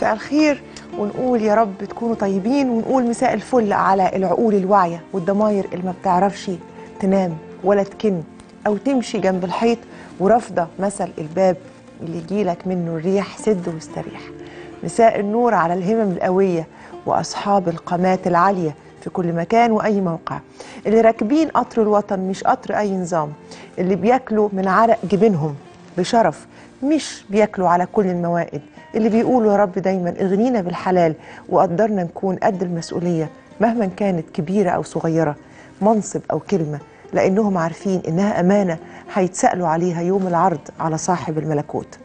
مساء الخير ونقول يا رب تكونوا طيبين ونقول مساء الفل على العقول الواعية والضماير اللي ما بتعرفش تنام ولا تكن أو تمشي جنب الحيط ورافضة مثل الباب اللي يجيلك منه الريح سد واستريح مساء النور على الهمم القوية وأصحاب القامات العالية في كل مكان وأي موقع اللي راكبين قطر الوطن مش قطر أي نظام اللي بياكلوا من عرق جبينهم بشرف مش بياكلوا على كل الموائد اللي بيقولوا يا رب دايما اغنينا بالحلال وقدرنا نكون قد المسؤولية مهما كانت كبيرة أو صغيرة منصب أو كلمة لأنهم عارفين إنها أمانة هيتسألوا عليها يوم العرض على صاحب الملكوت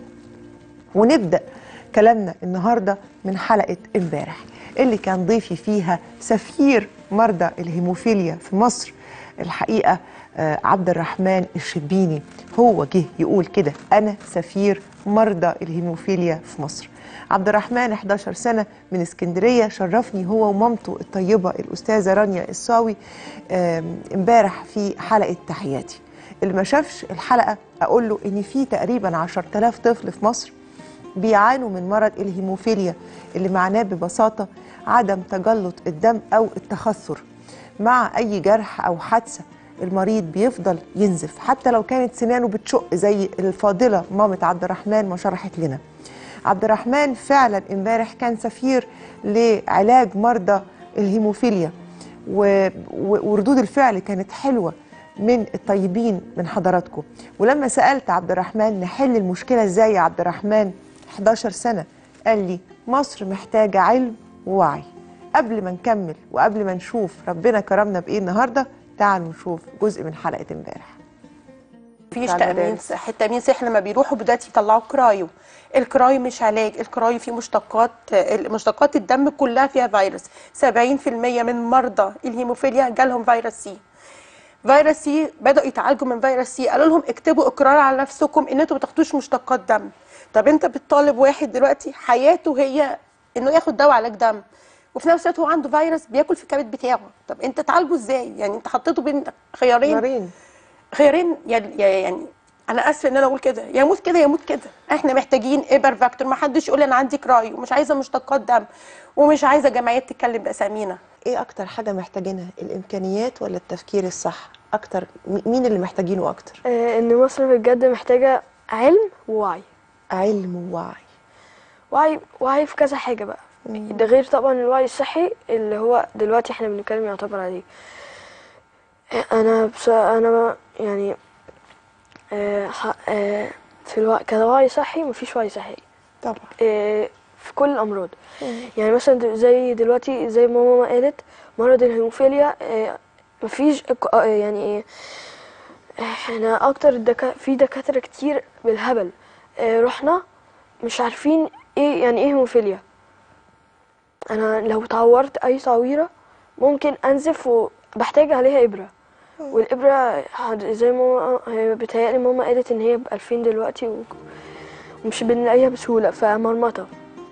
ونبدأ كلامنا النهاردة من حلقة امبارح اللي كان ضيفي فيها سفير مرضى الهيموفيليا في مصر الحقيقة آه، عبد الرحمن الشبيني هو جه يقول كده أنا سفير مرضى الهيموفيليا في مصر عبد الرحمن 11 سنة من اسكندرية شرفني هو ومامته الطيبة الأستاذة رانيا الصاوي آم، امبارح في حلقة تحياتي اللي ما شافش الحلقة أقول له إن في تقريبا 10000 طفل في مصر بيعانوا من مرض الهيموفيليا اللي معناه ببساطة عدم تجلط الدم أو التخثر مع أي جرح أو حادثة المريض بيفضل ينزف حتى لو كانت سنانه بتشق زي الفاضلة مامة عبد الرحمن ما شرحت لنا عبد الرحمن فعلا امبارح كان سفير لعلاج مرضى الهيموفيليا و... و... وردود الفعل كانت حلوة من الطيبين من حضراتكم ولما سألت عبد الرحمن نحل المشكلة ازاي يا عبد الرحمن 11 سنة قال لي مصر محتاجة علم ووعي قبل ما نكمل وقبل ما نشوف ربنا كرمنا بإيه النهاردة تعالوا نشوف جزء من حلقة امبارح مفيش بتاع تأمين المدارس. صحي التأمين صحي لما بيروحوا دلوقتي يطلعوا كرايو الكرايو مش علاج الكرايو فيه مشتقات مشتقات الدم كلها فيها فيروس 70% من مرضى الهيموفيليا جالهم فيروس سي فيروس سي بدأوا يتعالجوا من فيروس سي قالوا لهم اكتبوا اقرار على نفسكم ان انتوا ما تاخدوش مشتقات دم طب انت بتطالب واحد دلوقتي حياته هي انه ياخد دواء علاج دم وفي نفس الوقت هو عنده فيروس بياكل في الكبد بتاعه طب انت تعالجه ازاي يعني انت حطيته بين خيارين نارين خيارين يعني يعني انا اسفه ان انا اقول كده يموت كده يموت كده احنا محتاجين ابر فاكتور ما حدش يقول انا عندي كراي ومش عايزه مشتقات دم ومش عايزه جمعيات تتكلم باسامينا ايه اكتر حاجة محتاجينها الامكانيات ولا التفكير الصح اكتر م- مين اللي محتاجينه اكتر آه، ان مصر بجد محتاجة علم ووعي علم ووعي وعي وعي في كذا حاجة بقى ده غير طبعا الوعي الصحي اللي هو دلوقتي احنا بنتكلم يعتبر عليه آه، انا بس انا يعني آه، ح- آه، في الوعي كوعي صحي مفيش وعي صحي طبعا آه، في كل الامراض يعني مثلا د- زي دلوقتي زي ما ماما قالت مرض الهيموفيليا آه، مفيش إق- آه، يعني ايه احنا اكتر الدكا... في دكاترة كتير بالهبل آه، رحنا مش عارفين ايه يعني ايه هيموفيليا انا لو اتعورت اي تعويرة ممكن انزف وبحتاج عليها ابرة والابرة حد- زي ما هي بتهيألي ماما قالت ان هي بألفين دلوقتي و... ومش بنلاقيها بسهولة فمرمطة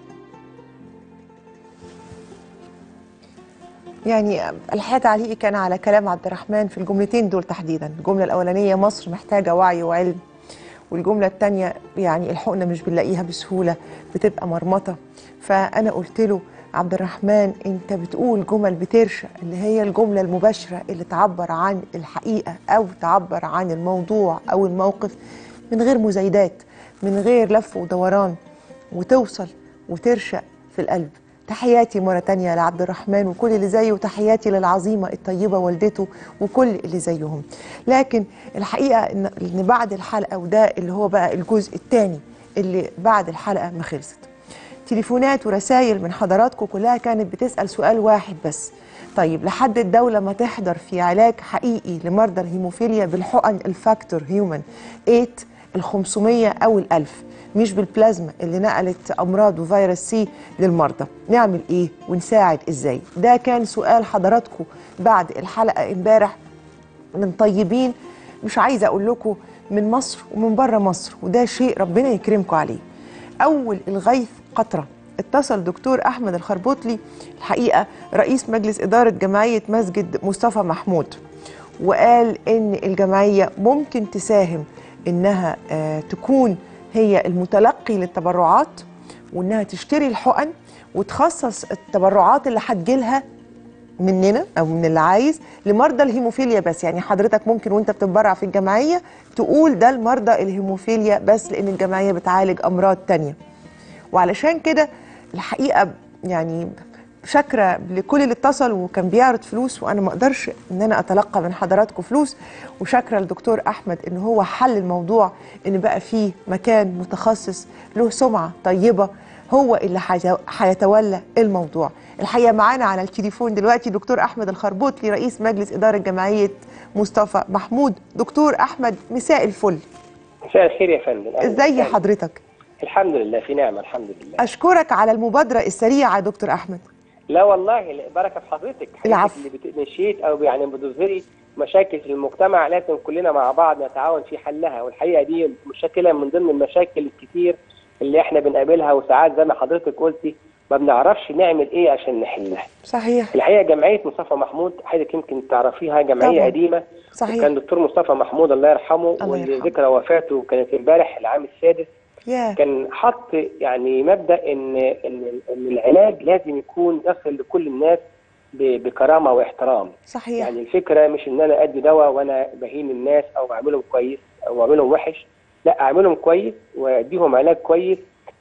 يعني الحقيقه تعليقي كان على كلام عبد الرحمن في الجملتين دول تحديدا الجمله الاولانيه مصر محتاجه وعي وعلم والجمله الثانيه يعني الحقنه مش بنلاقيها بسهوله بتبقى مرمطه فانا قلت له عبد الرحمن انت بتقول جمل بترشق اللي هي الجمله المباشره اللي تعبر عن الحقيقه او تعبر عن الموضوع او الموقف من غير مزايدات من غير لف ودوران وتوصل وترشق في القلب تحياتي مرة تانية لعبد الرحمن وكل اللي زيه وتحياتي للعظيمة الطيبة والدته وكل اللي زيهم لكن الحقيقة إن إن بعد الحلقة وده اللي هو بقى الجزء الثاني اللي بعد الحلقة ما خلصت تليفونات ورسائل من حضراتكم كلها كانت بتسأل سؤال واحد بس طيب لحد الدولة ما تحضر في علاج حقيقي لمرضى الهيموفيليا بالحقن الفاكتور هيومن 8 ال 500 أو ال 1000 مش بالبلازما اللي نقلت أمراض وفيروس سي للمرضى نعمل إيه ونساعد إزاي ده كان سؤال حضراتكم بعد الحلقة امبارح من طيبين مش عايزه اقول لكم من مصر ومن بره مصر وده شيء ربنا يكرمكم عليه اول الغيث قطره اتصل دكتور احمد الخربوطلي الحقيقه رئيس مجلس اداره جمعيه مسجد مصطفى محمود وقال ان الجمعيه ممكن تساهم انها آه، تكون هي المتلقي للتبرعات وانها تشتري الحقن وتخصص التبرعات اللي هتجيلها مننا او من اللي عايز لمرضى الهيموفيليا بس يعني حضرتك ممكن وانت بتتبرع في الجمعيه تقول ده لمرضى الهيموفيليا بس لان الجمعيه بتعالج امراض تانية وعلشان كده الحقيقه يعني شاكره لكل اللي اتصل وكان بيعرض فلوس وانا ما اقدرش ان انا اتلقى من حضراتكم فلوس وشاكره للدكتور احمد ان هو حل الموضوع ان بقى فيه مكان متخصص له سمعه طيبه هو اللي حيت- هيتولى الموضوع الحقيقه معانا على التليفون دلوقتي دكتور احمد الخربوطلي رئيس مجلس اداره جمعيه مصطفى محمود دكتور احمد مساء الفل مساء الخير يا فندم أهلاً ازاي وسهلاً. حضرتك الحمد لله في نعمه الحمد لله اشكرك على المبادره السريعه يا دكتور احمد لا والله بركه في حضرتك حضرتك العفو. اللي بتنشيت او يعني بتظهري مشاكل في المجتمع لازم كلنا مع بعض نتعاون في حلها والحقيقه دي مشكله من ضمن المشاكل الكتير اللي احنا بنقابلها وساعات زي ما حضرتك قلتي ما بنعرفش نعمل ايه عشان نحلها صحيح الحقيقه جمعيه مصطفى محمود حضرتك يمكن تعرفيها جمعيه طبعاً. قديمه صحيح وكان دكتور مصطفى محمود الله يرحمه الله يرحمه. وذكرى وفاته كانت امبارح العام السادس يا كان حط يعني مبدا ان ان ان العلاج لازم يكون يصل لكل الناس ب- بكرامه واحترام صحيح يعني الفكره مش ان انا ادي دواء وانا بهين الناس او اعملهم كويس او اعملهم وحش لا اعملهم كويس واديهم علاج كويس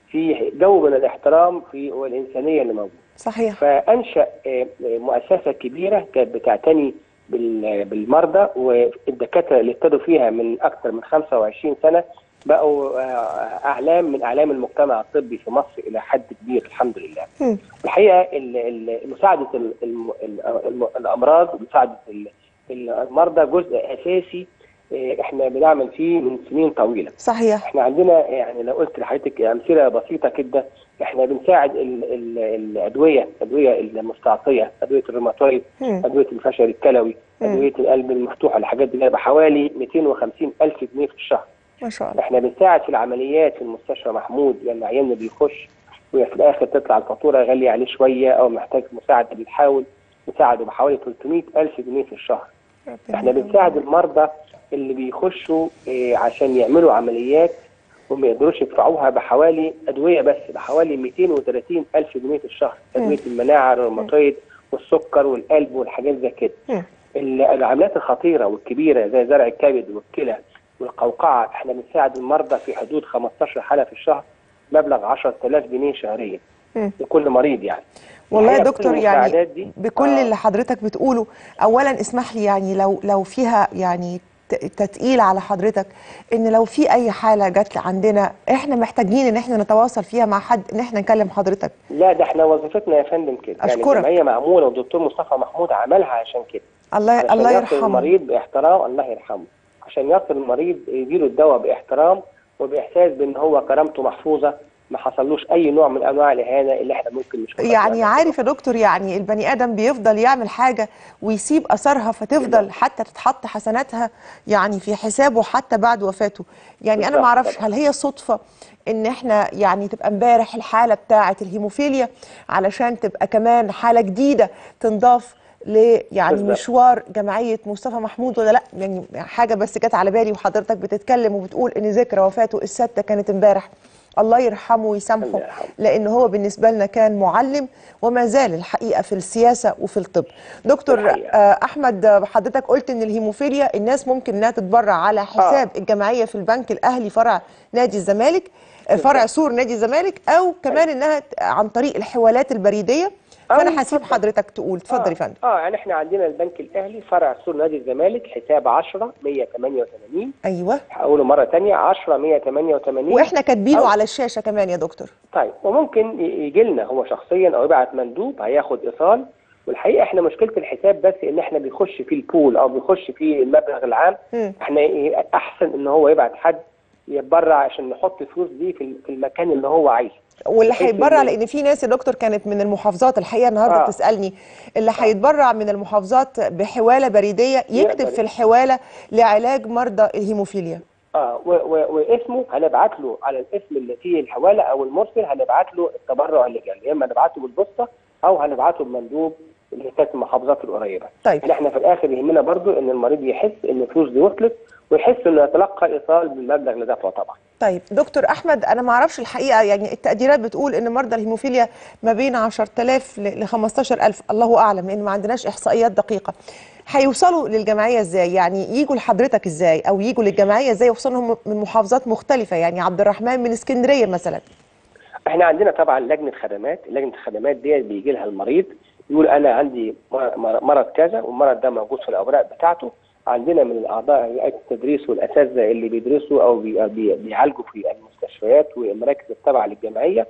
في جو من الاحترام في والانسانيه اللي موجوده صحيح فانشا آه، آه، مؤسسه كبيره كانت بتعتني بال- بالمرضى والدكاتره اللي ابتدوا فيها من اكثر من 25 سنه بقوا آه، اعلام من اعلام المجتمع الطبي في مصر الى حد كبير الحمد لله. مم. الحقيقه ال- ال- مساعده ال- الم- ال- الم- الامراض ومساعده ال- المرضى جزء اساسي آه، احنا بنعمل فيه من سنين طويله. صحيح احنا عندنا يعني لو قلت لحضرتك امثله بسيطه كده احنا بنساعد ال ال الادويه الادويه المستعصيه ادويه الروماتويد مم. ادويه الفشل الكلوي مم. ادويه القلب المفتوحه الحاجات دي بحوالي 250 الف جنيه في الشهر ما شاء الله احنا بنساعد في العمليات في المستشفى محمود لما يعني العيان بيخش وفي الاخر تطلع الفاتوره غاليه عليه شويه او محتاج مساعده بنحاول نساعده بحوالي 300 الف جنيه في الشهر احنا بنساعد المرضى اللي بيخشوا اه عشان يعملوا عمليات وما يقدروش يدفعوها بحوالي ادويه بس بحوالي 230 الف جنيه في الشهر ادويه المناعه الروماتويد والسكر والقلب والحاجات زي كده مم. ال- العمليات الخطيره والكبيره زي زرع الكبد والكلى والقوقعه احنا بنساعد المرضى في حدود 15 حاله في الشهر مبلغ 10000 جنيه شهريا مم. لكل مريض يعني والله يا الحقيقة كل دكتور يعني المساعدات دي- بكل آه. اللي حضرتك بتقوله اولا اسمح لي يعني لو لو فيها يعني ت- تتقيل على حضرتك ان لو في اي حاله جت عندنا احنا محتاجين ان احنا نتواصل فيها مع حد ان احنا نكلم حضرتك لا ده احنا وظيفتنا يا فندم كده يعني أشكرك. الجمعيه معموله والدكتور مصطفى محمود عملها عشان كده الله عشان الله يصل يرحمه المريض باحترام الله يرحمه عشان يصل المريض يديله الدواء باحترام وباحساس بان هو كرامته محفوظه ما حصلوش اي نوع من انواع الاهانه اللي احنا ممكن نشوفها في يعني الأماكن. عارف يا دكتور يعني البني ادم بيفضل يعمل حاجه ويسيب اثرها فتفضل حتى تتحط حسناتها يعني في حسابه حتى بعد وفاته يعني انا بالظبط ما اعرفش طبعا. هل هي صدفه ان احنا يعني تبقى امبارح الحاله بتاعه الهيموفيليا علشان تبقى كمان حاله جديده تنضاف ل يعني بالظبط. مشوار جمعيه مصطفى محمود ولا لا يعني حاجه بس جت على بالي وحضرتك بتتكلم وبتقول ان ذكرى وفاته السادسه كانت امبارح الله يرحمه ويسامحه الله يرحمه. لان هو بالنسبه لنا كان معلم وما زال الحقيقه في السياسه وفي الطب دكتور الحقيقة. آه، احمد آه، حضرتك قلت ان الهيموفيليا الناس ممكن انها تتبرع على حساب الجمعيه في البنك الاهلي فرع نادي الزمالك آه، فرع سور نادي الزمالك او كمان انها ت- عن طريق الحوالات البريديه فانا أو هسيب اتفضل. حضرتك تقول اتفضل آه. يا فندم اه يعني احنا عندنا البنك الاهلي فرع سور نادي الزمالك حساب 10 188 ايوه هقوله مره ثانيه 10 188 واحنا كاتبينه أو- على الشاشه كمان يا دكتور طيب وممكن ي- يجي لنا هو شخصيا او يبعت مندوب هياخد ايصال والحقيقه احنا مشكله الحساب بس ان احنا بيخش فيه البول او بيخش فيه المبلغ العام مم. احنا إيه احسن ان هو يبعت حد يتبرع عشان نحط الفلوس دي في ال- في المكان اللي هو عايزه واللي بحيث هيتبرع إن- لان في ناس يا دكتور كانت من المحافظات الحقيقه النهارده آه. بتسالني اللي هيتبرع من المحافظات بحواله بريديه يكتب يقدر. في الحواله لعلاج مرضى الهيموفيليا اه و- و- واسمه هنبعت له على الاسم اللي فيه الحواله او المرسل هنبعت له التبرع اللي جاي يا اما نبعته بالبوسطه او هنبعته بمندوب اللي كانت المحافظات القريبه طيب. يعني احنا في الاخر يهمنا برضو ان المريض يحس ان الفلوس دي وصلت ويحس انه يتلقى ايصال بالمبلغ اللي دفعه طبعا طيب دكتور احمد انا ما اعرفش الحقيقه يعني التقديرات بتقول ان مرضى الهيموفيليا ما بين 10000 ل 15000 الله اعلم لان ما عندناش احصائيات دقيقه هيوصلوا للجمعيه ازاي يعني يجوا لحضرتك ازاي او يجوا للجمعيه ازاي وخصوصا هم من محافظات مختلفه يعني عبد الرحمن من اسكندريه مثلا احنا عندنا طبعا لجنه خدمات لجنه الخدمات دي بيجي لها المريض يقول انا عندي مر- مرض كذا والمرض ده موجود في الاوراق بتاعته عندنا من الاعضاء هيئات التدريس والاساتذه اللي بيدرسوا او بي- بي- بيعالجوا في المستشفيات والمراكز التابعه للجمعيه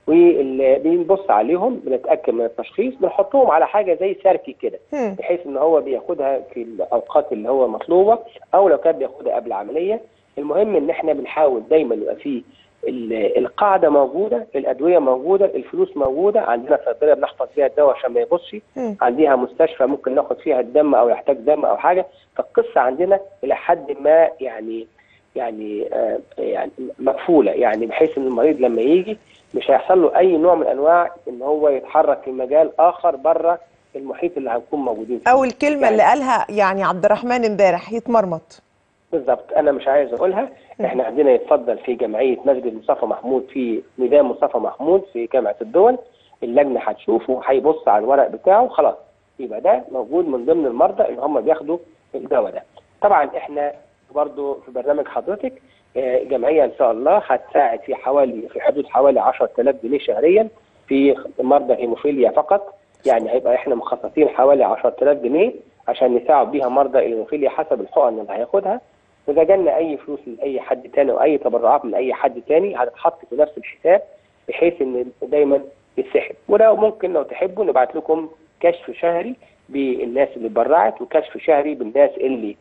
وبنبص عليهم بنتاكد من التشخيص بنحطهم على حاجه زي سيركي كده هم. بحيث ان هو بياخدها في الاوقات اللي هو مطلوبه او لو كان بياخدها قبل عمليه المهم ان احنا بنحاول دايما يبقى فيه ال- القاعده موجوده الادويه موجوده الفلوس موجوده عندنا صيدليه بنحفظ فيها الدواء عشان ما يبصش مم. عندها مستشفى ممكن ناخد فيها الدم او يحتاج دم او حاجه فالقصه عندنا الى حد ما يعني يعني آه يعني مقفوله يعني بحيث ان المريض لما يجي مش هيحصل له اي نوع من انواع ان هو يتحرك في مجال اخر بره المحيط اللي هنكون موجودين فيه او الكلمه يعني- اللي قالها يعني عبد الرحمن امبارح يتمرمط بالظبط انا مش عايز اقولها احنا عندنا يتفضل في جمعيه مسجد مصطفى محمود في ميدان مصطفى محمود في جامعه الدول اللجنه هتشوفه هيبص على الورق بتاعه خلاص يبقى ده موجود من ضمن المرضى ان هم بياخدوا الدواء ده طبعا احنا برضو في برنامج حضرتك آه، جمعيه ان شاء الله هتساعد في حوالي في حدود حوالي 10000 جنيه شهريا في مرضى الهيموفيليا فقط يعني هيبقى احنا مخصصين حوالي 10000 جنيه عشان نساعد بيها مرضى الهيموفيليا حسب الحقن اللي هياخدها واذا جالنا اي فلوس من اي حد تاني او اي تبرعات من اي حد تاني هتتحط في نفس الحساب بحيث ان دايما يتسحب ولو ممكن لو تحبوا نبعت لكم كشف شهري بالناس اللي اتبرعت وكشف شهري بالناس اللي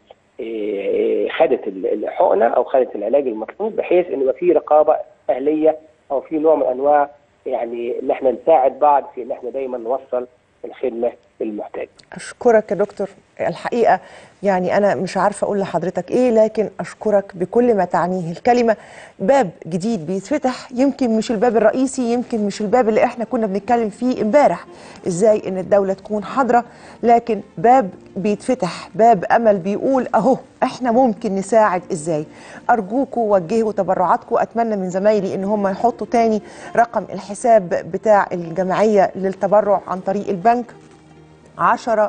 إيه، خدت ال- الحقنه او خدت العلاج المطلوب بحيث ان يبقى في رقابه اهليه او في نوع من انواع يعني ان احنا نساعد بعض في ان احنا دايما نوصل الخدمه للمحتاج. اشكرك يا دكتور الحقيقه يعني انا مش عارفه اقول لحضرتك ايه لكن اشكرك بكل ما تعنيه الكلمه باب جديد بيتفتح يمكن مش الباب الرئيسي يمكن مش الباب اللي احنا كنا بنتكلم فيه امبارح ازاي ان الدوله تكون حاضره لكن باب بيتفتح باب امل بيقول اهو احنا ممكن نساعد ازاي ارجوكوا وجهوا تبرعاتكم اتمنى من زمايلي ان هم يحطوا تاني رقم الحساب بتاع الجمعيه للتبرع عن طريق البنك 10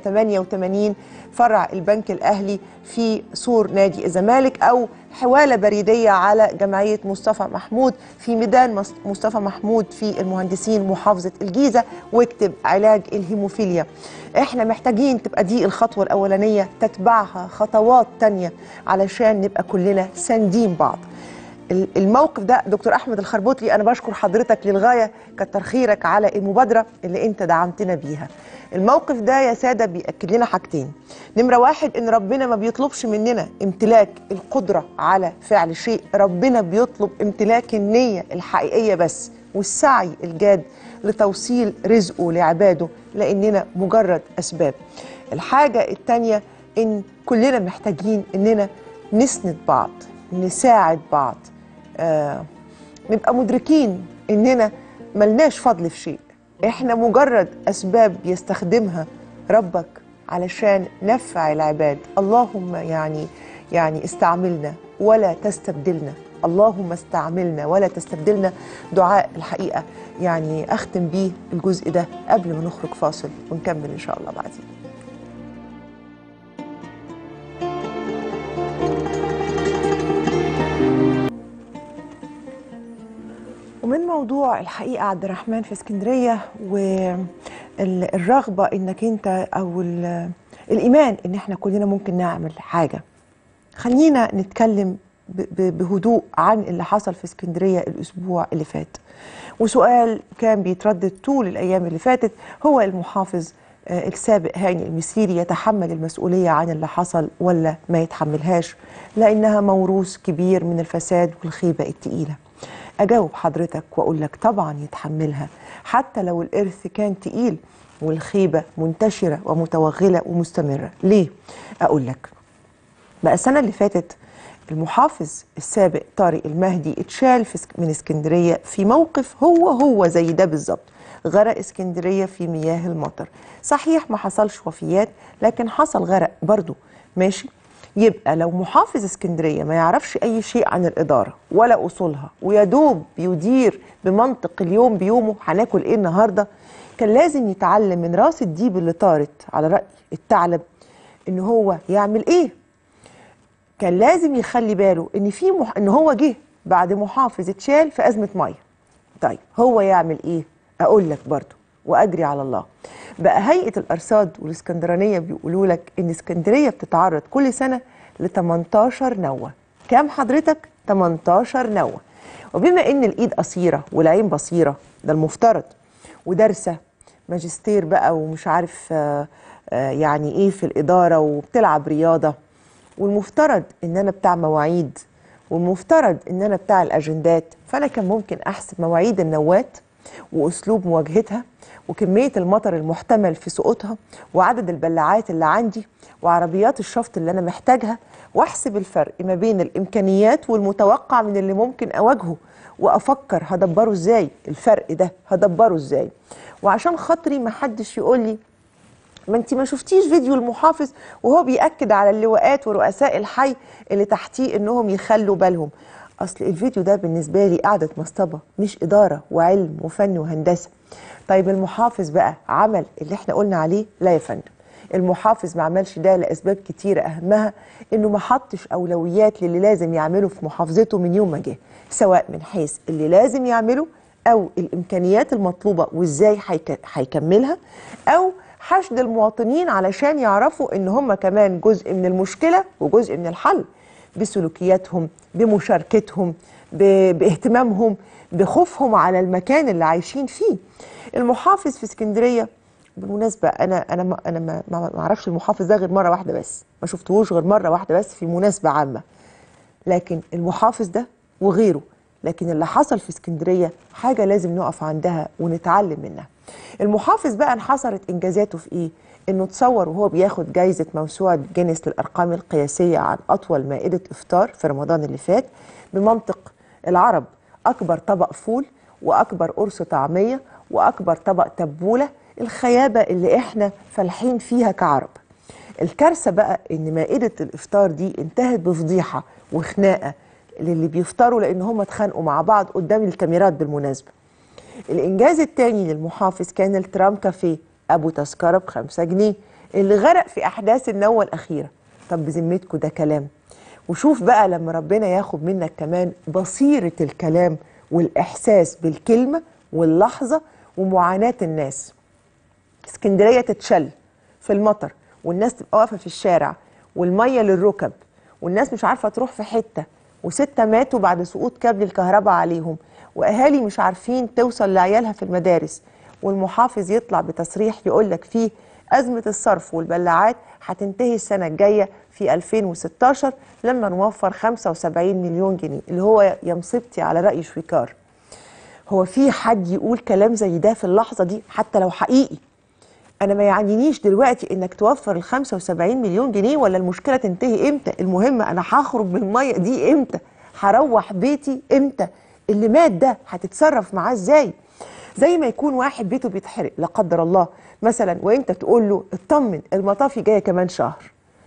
188 فرع البنك الأهلي في سور نادي الزمالك أو حوالة بريدية على جمعية مصطفى محمود في ميدان مص- مصطفى محمود في المهندسين محافظة الجيزة واكتب علاج الهيموفيليا احنا محتاجين تبقى دي الخطوة الأولانية تتبعها خطوات تانية علشان نبقى كلنا ساندين بعض ال- الموقف ده دكتور احمد الخربوطلي انا بشكر حضرتك للغايه كتر خيرك على المبادره اللي انت دعمتنا بيها الموقف ده يا ساده بياكد لنا حاجتين نمره واحد ان ربنا ما بيطلبش مننا امتلاك القدره على فعل شيء ربنا بيطلب امتلاك النيه الحقيقيه بس والسعي الجاد لتوصيل رزقه لعباده لاننا مجرد اسباب الحاجه الثانيه ان كلنا محتاجين اننا نسند بعض نساعد بعض آه نبقى مدركين اننا ملناش فضل في شيء احنا مجرد اسباب يستخدمها ربك علشان نفع العباد اللهم يعني يعني استعملنا ولا تستبدلنا اللهم استعملنا ولا تستبدلنا دعاء الحقيقه يعني اختم بيه الجزء ده قبل ما نخرج فاصل ونكمل ان شاء الله بعدين ومن موضوع الحقيقه عبد الرحمن في اسكندريه والرغبه انك انت او ال- الايمان ان احنا كلنا ممكن نعمل حاجه خلينا نتكلم ب- ب- بهدوء عن اللي حصل في اسكندريه الاسبوع اللي فات وسؤال كان بيتردد طول الايام اللي فاتت هو المحافظ آه، السابق هاني المسيري يتحمل المسؤوليه عن اللي حصل ولا ما يتحملهاش لانها موروث كبير من الفساد والخيبه التقيله اجاوب حضرتك واقول لك طبعا يتحملها حتى لو الارث كان تقيل والخيبه منتشره ومتوغله ومستمره ليه اقول لك بقى السنة اللي فاتت المحافظ السابق طارق المهدي اتشال في اسك- من اسكندرية في موقف هو هو زي ده بالظبط غرق اسكندريه في مياه المطر صحيح ما حصلش وفيات لكن حصل غرق برضو ماشي يبقى لو محافظ اسكندريه ما يعرفش اي شيء عن الاداره ولا اصولها ويدوب بيدير بمنطق اليوم بيومه هناكل ايه النهارده كان لازم يتعلم من راس الديب اللي طارت على راي الثعلب ان هو يعمل ايه كان لازم يخلي باله ان في مح... ان هو جه بعد محافظ اتشال في ازمه ميه طيب هو يعمل ايه اقول لك برضو واجري على الله بقى هيئه الارصاد والاسكندرانيه بيقولوا لك ان اسكندريه بتتعرض كل سنه ل 18 نوه كام حضرتك 18 نوه وبما ان الايد قصيره والعين بصيره ده المفترض ودارسه ماجستير بقى ومش عارف آه، آه، يعني ايه في الاداره وبتلعب رياضه والمفترض ان انا بتاع مواعيد والمفترض ان انا بتاع الاجندات فانا كان ممكن احسب مواعيد النوات واسلوب مواجهتها وكميه المطر المحتمل في سقوطها وعدد البلاعات اللي عندي وعربيات الشفط اللي انا محتاجها واحسب الفرق ما بين الامكانيات والمتوقع من اللي ممكن اواجهه وافكر هدبره ازاي الفرق ده هدبره ازاي وعشان خاطري ما حدش يقول لي ما انت ما شفتيش فيديو المحافظ وهو بيأكد على اللواءات ورؤساء الحي اللي تحتيه انهم يخلوا بالهم اصل الفيديو ده بالنسبه لي قعده مصطبه مش اداره وعلم وفن وهندسه طيب المحافظ بقى عمل اللي احنا قلنا عليه لا يا فندم المحافظ ما عملش ده لاسباب كتيره اهمها انه ما حطش اولويات للي لازم يعمله في محافظته من يوم ما جه سواء من حيث اللي لازم يعمله او الامكانيات المطلوبه وازاي هيك- هيكملها او حشد المواطنين علشان يعرفوا ان هم كمان جزء من المشكله وجزء من الحل بسلوكياتهم بمشاركتهم ب- باهتمامهم بخوفهم على المكان اللي عايشين فيه المحافظ في اسكندريه بالمناسبه انا انا ما انا ما ما ما اعرفش المحافظ ده غير مره واحده بس ما شفتهوش غير مره واحده بس في مناسبه عامه لكن المحافظ ده وغيره لكن اللي حصل في اسكندريه حاجه لازم نقف عندها ونتعلم منها المحافظ بقى انحصرت انجازاته في ايه انه تصور وهو بياخد جايزه موسوعه جينيس للارقام القياسيه عن اطول مائده افطار في رمضان اللي فات بمنطق العرب اكبر طبق فول واكبر قرص طعميه واكبر طبق تبوله الخيابه اللي احنا فالحين فيها كعرب الكارثه بقى ان مائده الافطار دي انتهت بفضيحه وخناقه للي بيفطروا لان هم اتخانقوا مع بعض قدام الكاميرات بالمناسبه الانجاز التاني للمحافظ كان الترام كافيه ابو تذكره بخمسة جنيه اللي غرق في احداث النوه الاخيره طب بذمتكم ده كلام وشوف بقى لما ربنا ياخد منك كمان بصيره الكلام والاحساس بالكلمه واللحظه ومعاناه الناس اسكندريه تتشل في المطر والناس تبقى واقفه في الشارع والميه للركب والناس مش عارفه تروح في حته وستة ماتوا بعد سقوط كابل الكهرباء عليهم واهالي مش عارفين توصل لعيالها في المدارس والمحافظ يطلع بتصريح يقول لك فيه ازمه الصرف والبلاعات هتنتهي السنه الجايه في 2016 لما نوفر 75 مليون جنيه اللي هو يا مصيبتي على راي شويكار هو في حد يقول كلام زي ده في اللحظه دي حتى لو حقيقي انا ما يعنينيش دلوقتي انك توفر ال 75 مليون جنيه ولا المشكله تنتهي امتى المهم انا هخرج من الميه دي امتى هروح بيتي امتى اللي مات ده هتتصرف معاه ازاي زي ما يكون واحد بيته بيتحرق لا قدر الله مثلا وانت تقول له اطمن المطافي جايه كمان شهر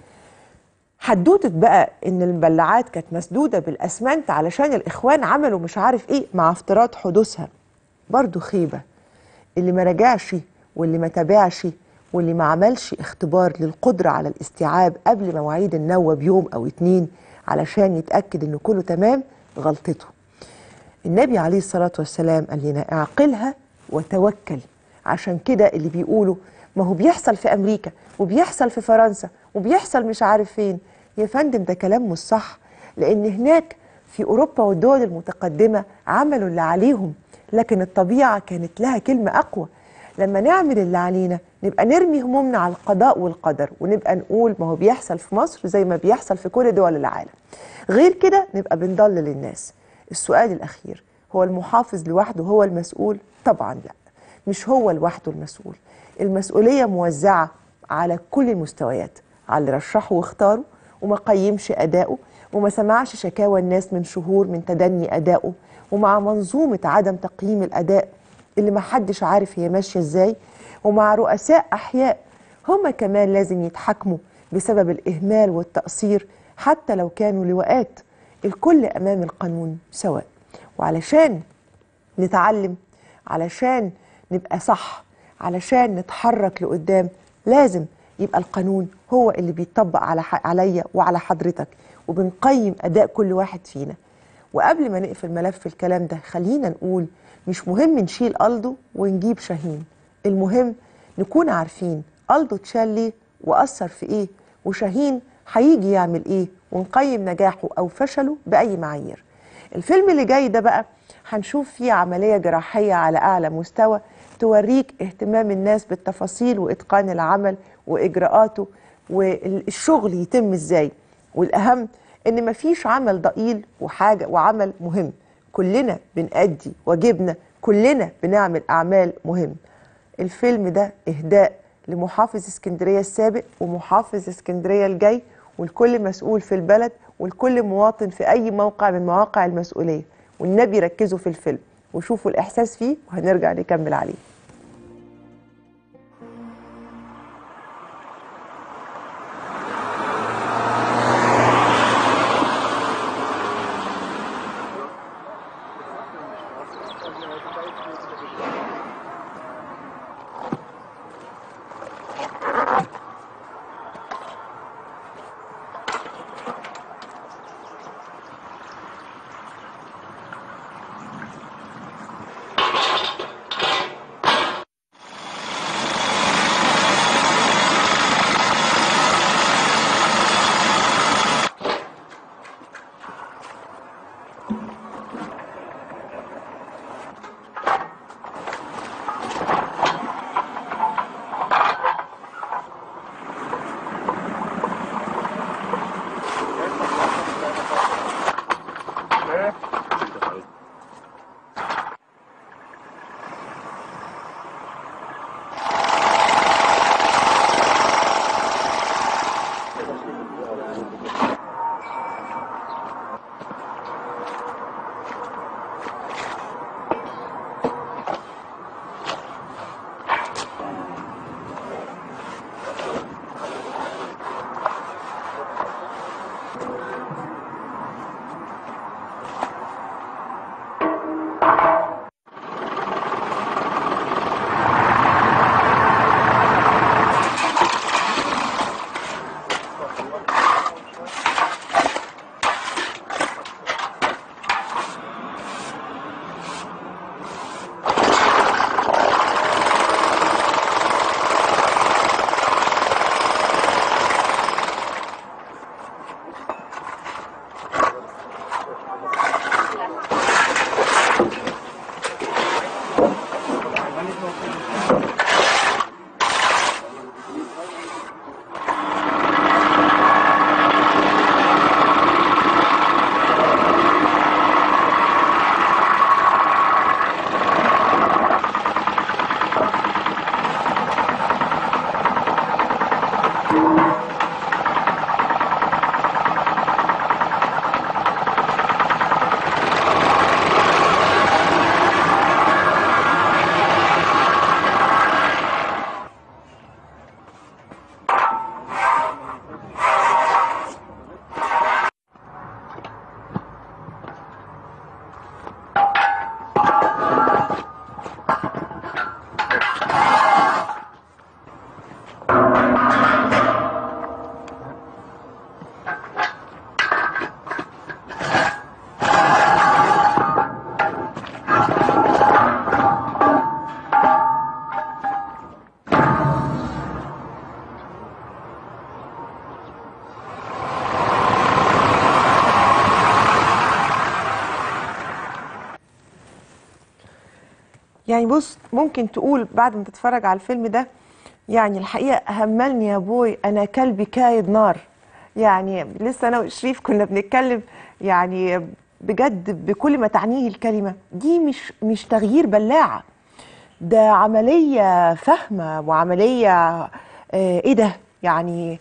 حدوته بقى ان البلاعات كانت مسدوده بالاسمنت علشان الاخوان عملوا مش عارف ايه مع افتراض حدوثها برضه خيبه اللي ما راجعش واللي ما تابعش واللي ما عملش اختبار للقدره على الاستيعاب قبل مواعيد النوه بيوم او اتنين علشان يتاكد ان كله تمام غلطته النبي عليه الصلاه والسلام قال لنا اعقلها وتوكل عشان كده اللي بيقولوا ما هو بيحصل في امريكا وبيحصل في فرنسا وبيحصل مش عارف فين يا فندم ده كلام مش صح لان هناك في اوروبا والدول المتقدمه عملوا اللي عليهم لكن الطبيعه كانت لها كلمه اقوى لما نعمل اللي علينا نبقى نرمي همومنا على القضاء والقدر ونبقى نقول ما هو بيحصل في مصر زي ما بيحصل في كل دول العالم غير كده نبقى بنضلل الناس السؤال الأخير هو المحافظ لوحده هو المسؤول طبعا لا مش هو لوحده المسؤول المسؤولية موزعة على كل المستويات على اللي رشحه واختاره وما قيمش أداؤه وما سمعش شكاوى الناس من شهور من تدني أدائه ومع منظومة عدم تقييم الأداء اللي محدش عارف هي ماشيه ازاي ومع رؤساء احياء هما كمان لازم يتحاكموا بسبب الاهمال والتقصير حتى لو كانوا لواءات الكل امام القانون سواء وعلشان نتعلم علشان نبقى صح علشان نتحرك لقدام لازم يبقى القانون هو اللي بيطبق على ح- عليا وعلى حضرتك وبنقيم اداء كل واحد فينا وقبل ما نقفل ملف الكلام ده خلينا نقول مش مهم نشيل ألدو ونجيب شاهين المهم نكون عارفين ألدو اتشال ليه وأثر في إيه وشاهين هيجي يعمل إيه ونقيم نجاحه أو فشله بأي معايير الفيلم اللي جاي ده بقى هنشوف فيه عملية جراحية على أعلى مستوى توريك اهتمام الناس بالتفاصيل وإتقان العمل وإجراءاته والشغل يتم إزاي والأهم إن مفيش عمل ضئيل وحاجة وعمل مهم كلنا بنأدي واجبنا كلنا بنعمل أعمال مهم الفيلم ده إهداء لمحافظ اسكندرية السابق ومحافظ اسكندرية الجاي والكل مسؤول في البلد والكل مواطن في أي موقع من مواقع المسؤولية والنبي ركزوا في الفيلم وشوفوا الإحساس فيه وهنرجع نكمل عليه يعني بص ممكن تقول بعد ما تتفرج على الفيلم ده يعني الحقيقة هملني يا بوي أنا كلبي كايد نار يعني لسه أنا وشريف كنا بنتكلم يعني بجد بكل ما تعنيه الكلمة دي مش مش تغيير بلاعة ده عملية فهمة وعملية آه إيه ده يعني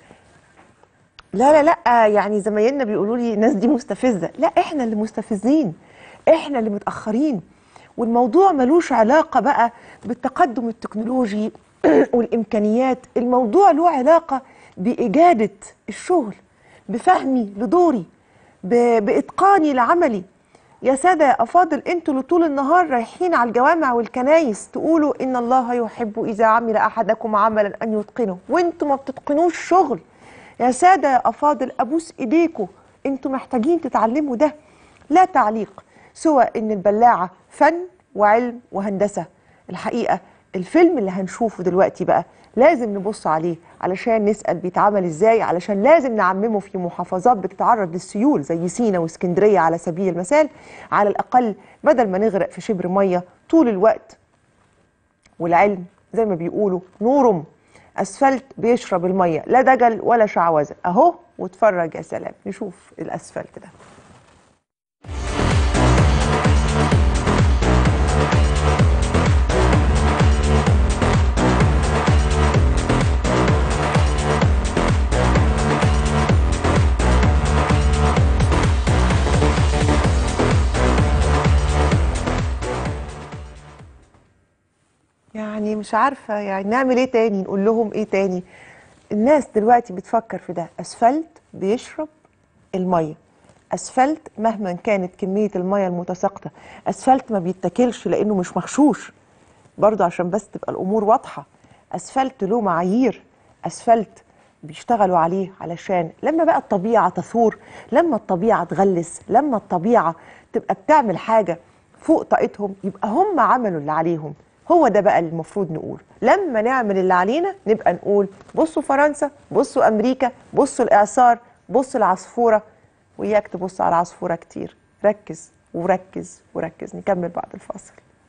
لا لا لا يعني زمايلنا بيقولوا لي الناس دي مستفزة لا احنا اللي مستفزين احنا اللي متأخرين والموضوع ملوش علاقة بقى بالتقدم التكنولوجي والإمكانيات الموضوع له علاقة بإجادة الشغل بفهمي لدوري ب- بإتقاني لعملي يا سادة يا أفاضل انتوا اللي طول النهار رايحين على الجوامع والكنايس تقولوا إن الله يحب إذا عمل أحدكم عملا أن يتقنه وانتوا ما بتتقنوش شغل يا سادة يا أفاضل أبوس إيديكوا انتوا محتاجين تتعلموا ده لا تعليق سوى إن البلاعة فن وعلم وهندسة الحقيقة الفيلم اللي هنشوفه دلوقتي بقى لازم نبص عليه علشان نسأل بيتعمل ازاي علشان لازم نعممه في محافظات بتتعرض للسيول زي سينا واسكندرية على سبيل المثال على الأقل بدل ما نغرق في شبر مية طول الوقت والعلم زي ما بيقولوا نورم اسفلت بيشرب الميه لا دجل ولا شعوذه اهو واتفرج يا سلام نشوف الاسفلت ده يعني مش عارفة يعني نعمل ايه تاني نقول لهم ايه تاني الناس دلوقتي بتفكر في ده اسفلت بيشرب المية اسفلت مهما كانت كمية المية المتساقطة اسفلت ما بيتاكلش لانه مش مغشوش برضه عشان بس تبقى الامور واضحة اسفلت له معايير اسفلت بيشتغلوا عليه علشان لما بقى الطبيعة تثور لما الطبيعة تغلس لما الطبيعة تبقى بتعمل حاجة فوق طاقتهم يبقى هم عملوا اللي عليهم هو ده بقى اللي المفروض نقول لما نعمل اللي علينا نبقى نقول بصوا فرنسا بصوا امريكا بصوا الاعصار بصوا العصفوره وياك تبص على العصفوره كتير ركز وركز وركز نكمل بعد الفاصل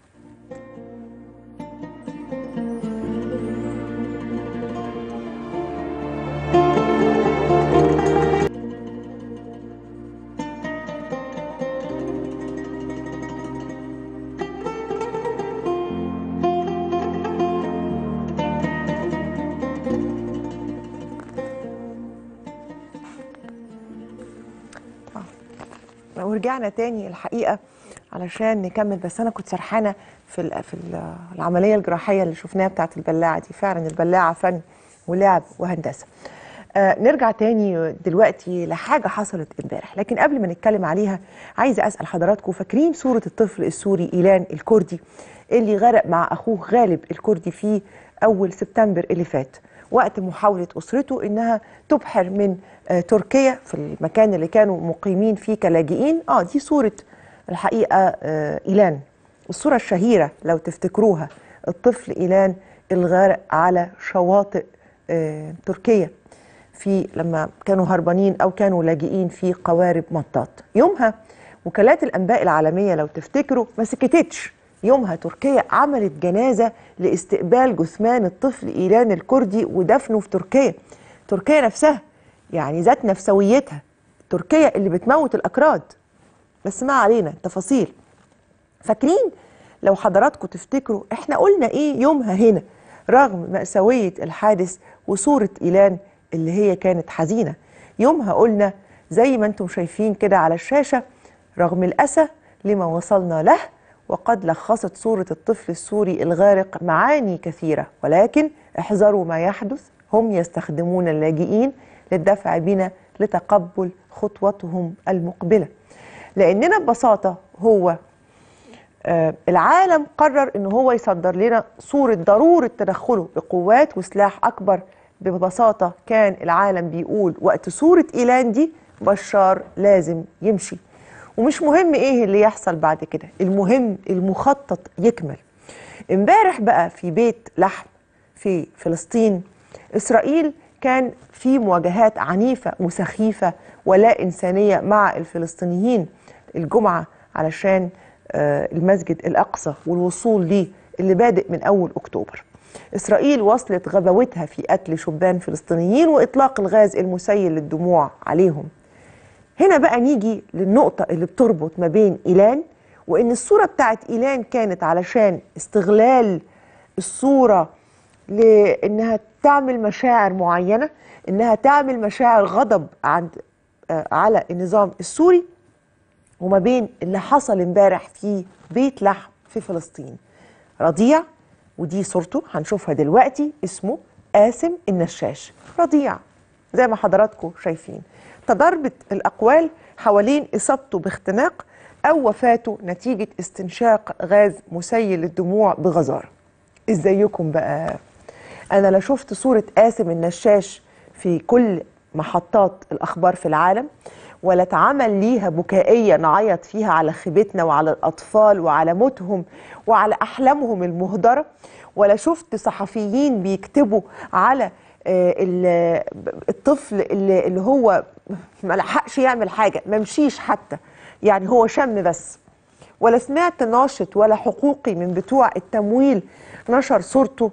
ورجعنا تاني الحقيقه علشان نكمل بس انا كنت سرحانه في ال في ال العمليه الجراحيه اللي شفناها بتاعت البلاعه دي فعلا البلاعه فن ولعب وهندسه آه نرجع تاني دلوقتي لحاجه حصلت امبارح لكن قبل ما نتكلم عليها عايزه اسال حضراتكم فاكرين صوره الطفل السوري ايلان الكردي اللي غرق مع اخوه غالب الكردي في اول سبتمبر اللي فات وقت محاولة أسرته إنها تبحر من آه تركيا في المكان اللي كانوا مقيمين فيه كلاجئين آه دي صورة الحقيقة آه إيلان الصورة الشهيرة لو تفتكروها الطفل إيلان الغارق على شواطئ آه تركيا في لما كانوا هربانين أو كانوا لاجئين في قوارب مطاط يومها وكالات الأنباء العالمية لو تفتكروا ما سكتتش يومها تركيا عملت جنازة لاستقبال جثمان الطفل إيران الكردي ودفنه في تركيا تركيا نفسها يعني ذات نفسويتها تركيا اللي بتموت الأكراد بس ما علينا تفاصيل فاكرين لو حضراتكم تفتكروا احنا قلنا ايه يومها هنا رغم مأساوية الحادث وصورة إيلان اللي هي كانت حزينة يومها قلنا زي ما انتم شايفين كده على الشاشة رغم الأسى لما وصلنا له وقد لخصت صورة الطفل السوري الغارق معاني كثيرة ولكن احذروا ما يحدث هم يستخدمون اللاجئين للدفع بنا لتقبل خطوتهم المقبلة لأننا ببساطة هو آه العالم قرر ان هو يصدر لنا صورة ضرورة تدخله بقوات وسلاح أكبر ببساطة كان العالم بيقول وقت صورة إيلان دي بشار لازم يمشي ومش مهم ايه اللي يحصل بعد كده المهم المخطط يكمل امبارح بقى في بيت لحم في فلسطين اسرائيل كان في مواجهات عنيفة وسخيفة ولا إنسانية مع الفلسطينيين الجمعة علشان المسجد الأقصى والوصول ليه اللي بادئ من أول أكتوبر إسرائيل وصلت غباوتها في قتل شبان فلسطينيين وإطلاق الغاز المسيل للدموع عليهم هنا بقى نيجي للنقطة اللي بتربط ما بين إيلان وإن الصورة بتاعت إيلان كانت علشان استغلال الصورة لإنها تعمل مشاعر معينة إنها تعمل مشاعر غضب عند آه على النظام السوري وما بين اللي حصل امبارح في بيت لحم في فلسطين رضيع ودي صورته هنشوفها دلوقتي اسمه قاسم النشاش رضيع زي ما حضراتكم شايفين تضاربت الأقوال حوالين إصابته باختناق أو وفاته نتيجة استنشاق غاز مسيل للدموع بغزارة إزيكم بقى أنا لا شفت صورة قاسم النشاش في كل محطات الأخبار في العالم ولا اتعمل ليها بكائية نعيط فيها على خيبتنا وعلى الأطفال وعلى موتهم وعلى أحلامهم المهدرة ولا شفت صحفيين بيكتبوا على آه، ال- الطفل اللي اللي هو ما لحقش يعمل حاجة ما مشيش حتى يعني هو شم بس ولا سمعت ناشط ولا حقوقي من بتوع التمويل نشر صورته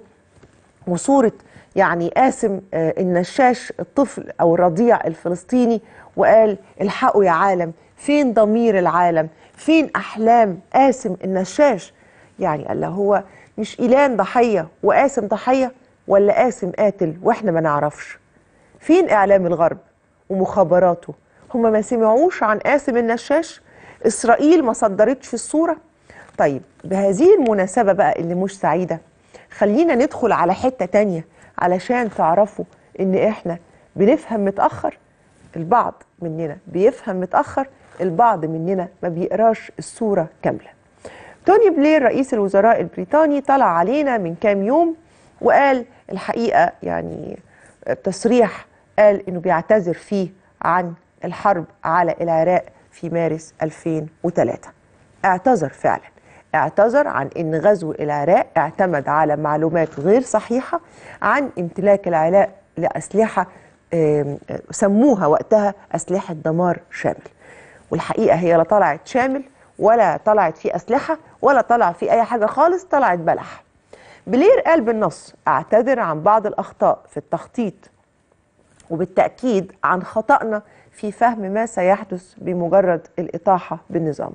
وصورة يعني قاسم آه، النشاش الطفل أو الرضيع الفلسطيني وقال الحقوا يا عالم فين ضمير العالم فين أحلام قاسم النشاش يعني قال له هو مش إيلان ضحية وقاسم ضحية ولا قاسم قاتل وإحنا ما نعرفش فين إعلام الغرب ومخابراته هم ما سمعوش عن قاسم النشاش إسرائيل ما صدرتش الصورة طيب بهذه المناسبة بقى اللي مش سعيدة خلينا ندخل على حتة تانية علشان تعرفوا إن إحنا بنفهم متأخر البعض مننا بيفهم متأخر البعض مننا ما بيقراش الصورة كاملة توني بلير رئيس الوزراء البريطاني طلع علينا من كام يوم وقال الحقيقة يعني تصريح قال انه بيعتذر فيه عن الحرب على العراق في مارس 2003 اعتذر فعلا اعتذر عن ان غزو العراق اعتمد على معلومات غير صحيحة عن امتلاك العراق لأسلحة آم، آم، سموها وقتها أسلحة دمار شامل والحقيقة هي لا طلعت شامل ولا طلعت فيه أسلحة ولا طلع فيه أي حاجة خالص طلعت بلح بلير قال بالنص اعتذر عن بعض الأخطاء في التخطيط وبالتأكيد عن خطأنا في فهم ما سيحدث بمجرد الإطاحة بالنظام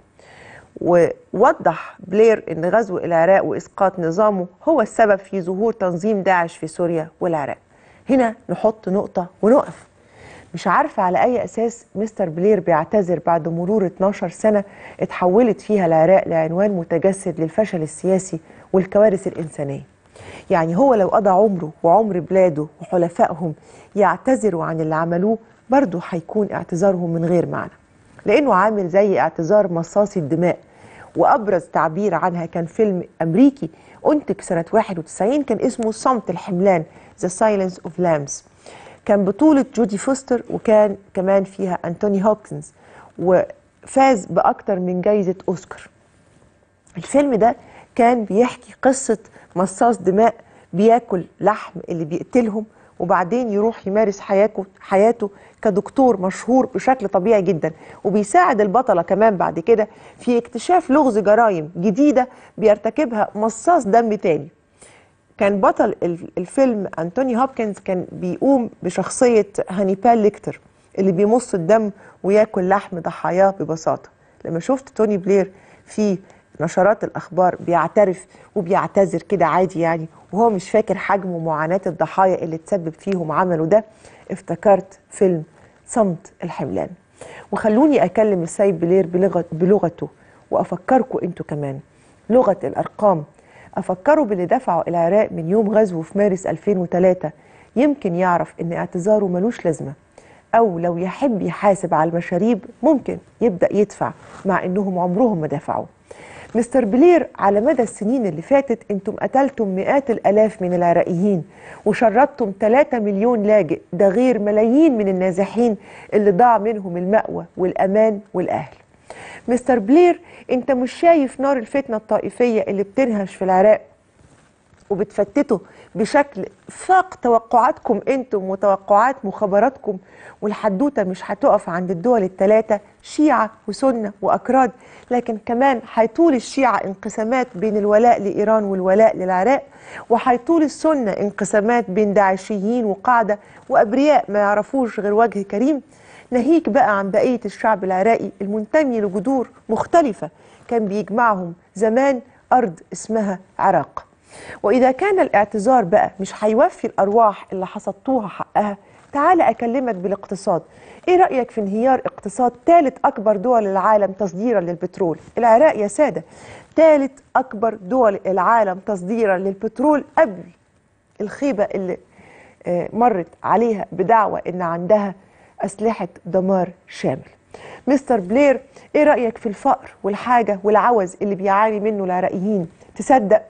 ووضح بلير أن غزو العراق وإسقاط نظامه هو السبب في ظهور تنظيم داعش في سوريا والعراق هنا نحط نقطة ونقف مش عارفة على أي أساس مستر بلير بيعتذر بعد مرور 12 سنة اتحولت فيها العراق لعنوان متجسد للفشل السياسي والكوارث الإنسانية يعني هو لو قضى عمره وعمر بلاده وحلفائهم يعتذروا عن اللي عملوه برضه هيكون اعتذارهم من غير معنى لأنه عامل زي اعتذار مصاصي الدماء وأبرز تعبير عنها كان فيلم أمريكي أنتج سنة 91 كان اسمه صمت الحملان The Silence of Lambs كان بطولة جودي فوستر وكان كمان فيها أنتوني هوبكنز وفاز بأكتر من جايزة أوسكار الفيلم ده كان بيحكي قصة مصاص دماء بياكل لحم اللي بيقتلهم وبعدين يروح يمارس حياته حياته كدكتور مشهور بشكل طبيعي جدا وبيساعد البطلة كمان بعد كده في اكتشاف لغز جرائم جديدة بيرتكبها مصاص دم تاني كان بطل ال- الفيلم أنتوني هوبكنز كان بيقوم بشخصية هانيبال ليكتر اللي بيمص الدم وياكل لحم ضحاياه ببساطة لما شفت توني بلير في نشرات الأخبار بيعترف وبيعتذر كده عادي يعني وهو مش فاكر حجم ومعاناة الضحايا اللي تسبب فيهم عمله ده افتكرت فيلم صمت الحملان وخلوني أكلم السيد بلير بلغة بلغته وأفكركم أنتوا كمان لغة الأرقام أفكروا باللي دفعوا العراق من يوم غزوه في مارس 2003 يمكن يعرف إن اعتذاره ملوش لازمة أو لو يحب يحاسب على المشاريب ممكن يبدأ يدفع مع إنهم عمرهم ما دفعوا مستر بلير على مدى السنين اللي فاتت انتم قتلتم مئات الالاف من العراقيين وشردتم 3 مليون لاجئ ده غير ملايين من النازحين اللي ضاع منهم المأوى والامان والاهل مستر بلير انت مش شايف نار الفتنه الطائفيه اللي بتنهش في العراق وبتفتته بشكل فاق توقعاتكم انتم وتوقعات مخابراتكم والحدوته مش هتقف عند الدول الثلاثه شيعه وسنه واكراد لكن كمان هيطول الشيعه انقسامات بين الولاء لايران والولاء للعراق وهيطول السنه انقسامات بين داعشيين وقاعده وابرياء ما يعرفوش غير وجه كريم ناهيك بقى عن بقيه الشعب العراقي المنتمي لجذور مختلفه كان بيجمعهم زمان ارض اسمها عراق وإذا كان الاعتذار بقى مش هيوفي الأرواح اللي حصدتوها حقها تعال أكلمك بالاقتصاد إيه رأيك في انهيار اقتصاد ثالث أكبر دول العالم تصديرا للبترول العراق يا سادة ثالث أكبر دول العالم تصديرا للبترول قبل الخيبة اللي آه، مرت عليها بدعوى إن عندها أسلحة دمار شامل مستر بلير إيه رأيك في الفقر والحاجة والعوز اللي بيعاني منه العراقيين تصدق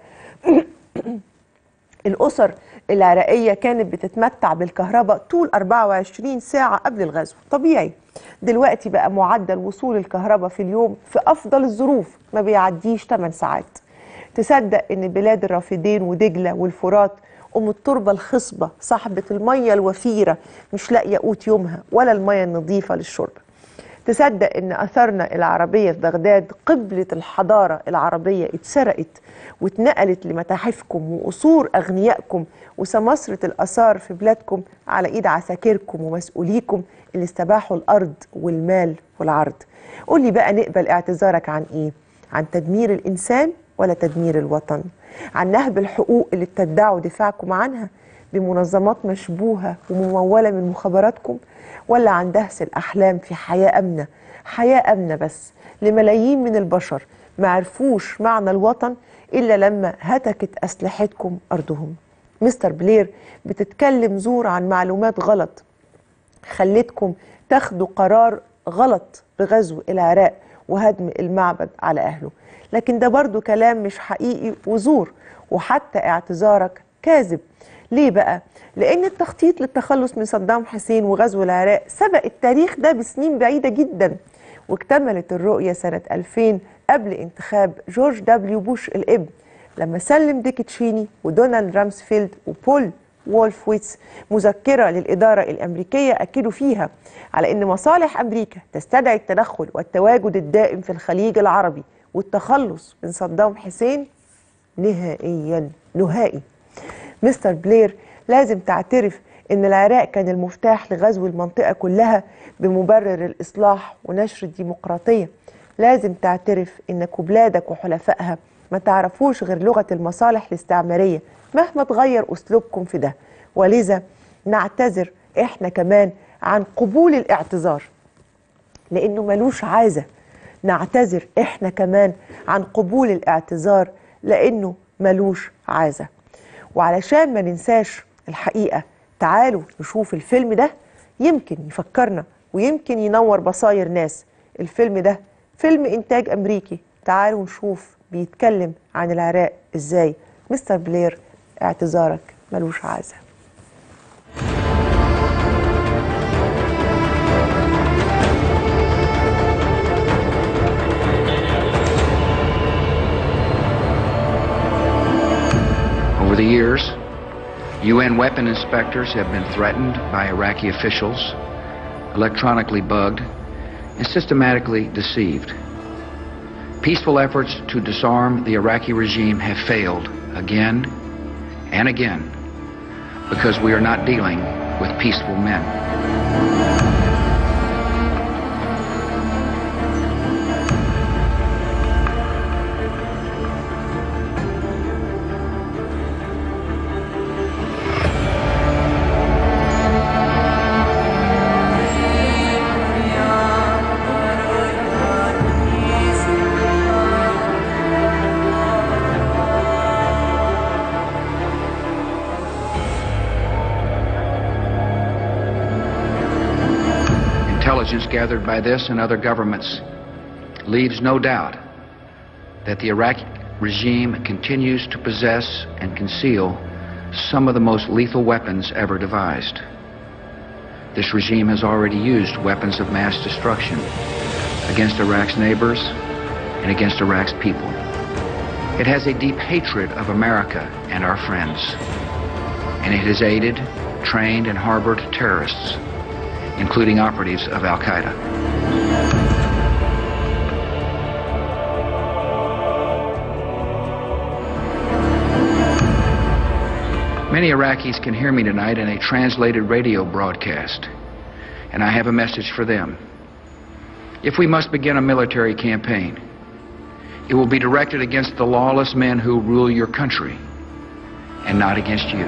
الأسر العراقية كانت بتتمتع بالكهرباء طول 24 ساعة قبل الغزو طبيعي دلوقتي بقى معدل وصول الكهرباء في اليوم في أفضل الظروف ما بيعديش 8 ساعات تصدق ان بلاد الرافدين ودجله والفرات ام التربه الخصبه صاحبه الميه الوفيره مش لاقيه قوت يومها ولا الميه النظيفه للشرب تصدق ان اثارنا العربيه في بغداد قبله الحضاره العربيه اتسرقت واتنقلت لمتاحفكم وقصور اغنيائكم وسماسره الاثار في بلادكم على ايد عساكركم ومسؤوليكم اللي استباحوا الارض والمال والعرض قول لي بقى نقبل اعتذارك عن ايه عن تدمير الانسان ولا تدمير الوطن عن نهب الحقوق اللي بتدعوا دفاعكم عنها بمنظمات مشبوهة وممولة من مخابراتكم ولا عن دهس الأحلام في حياة أمنة حياة أمنة بس لملايين من البشر ما عرفوش معنى الوطن إلا لما هتكت أسلحتكم أرضهم مستر بلير بتتكلم زور عن معلومات غلط خلتكم تاخدوا قرار غلط بغزو العراق وهدم المعبد على أهله لكن ده برضو كلام مش حقيقي وزور وحتى اعتذارك كاذب ليه بقى؟ لأن التخطيط للتخلص من صدام حسين وغزو العراق سبق التاريخ ده بسنين بعيدة جدا واكتملت الرؤية سنة 2000 قبل انتخاب جورج دبليو بوش الابن لما سلم ديك تشيني ودونالد رامسفيلد وبول وولفويتس مذكرة للإدارة الأمريكية أكدوا فيها على أن مصالح أمريكا تستدعي التدخل والتواجد الدائم في الخليج العربي والتخلص من صدام حسين نهائيا نهائي مستر بلير لازم تعترف ان العراق كان المفتاح لغزو المنطقة كلها بمبرر الإصلاح ونشر الديمقراطية لازم تعترف انك وبلادك وحلفائها ما تعرفوش غير لغة المصالح الاستعمارية مهما تغير أسلوبكم في ده ولذا نعتذر احنا كمان عن قبول الاعتذار لأنه ملوش عازة نعتذر احنا كمان عن قبول الاعتذار لأنه ملوش عازة وعلشان ما ننساش الحقيقة تعالوا نشوف الفيلم ده يمكن يفكرنا ويمكن ينور بصاير ناس الفيلم ده فيلم إنتاج أمريكي تعالوا نشوف بيتكلم عن العراق إزاي مستر بلير اعتذارك ملوش عازة Over the years, UN weapon inspectors have been threatened by Iraqi officials, electronically bugged, and systematically deceived. Peaceful efforts to disarm the Iraqi regime have failed again and again because we are not dealing with peaceful men. Intelligence gathered by this and other governments leaves no doubt that the Iraqi regime continues to possess and conceal some of the most lethal weapons ever devised. This regime has already used weapons of mass destruction against Iraq's neighbors and against Iraq's people. It has a deep hatred of America and our friends, and it has aided, trained, and harbored terrorists, including operatives of Al Qaeda. Many Iraqis can hear me tonight in a translated radio broadcast, and I have a message for them. If we must begin a military campaign, it will be directed against the lawless men who rule your country, and not against you.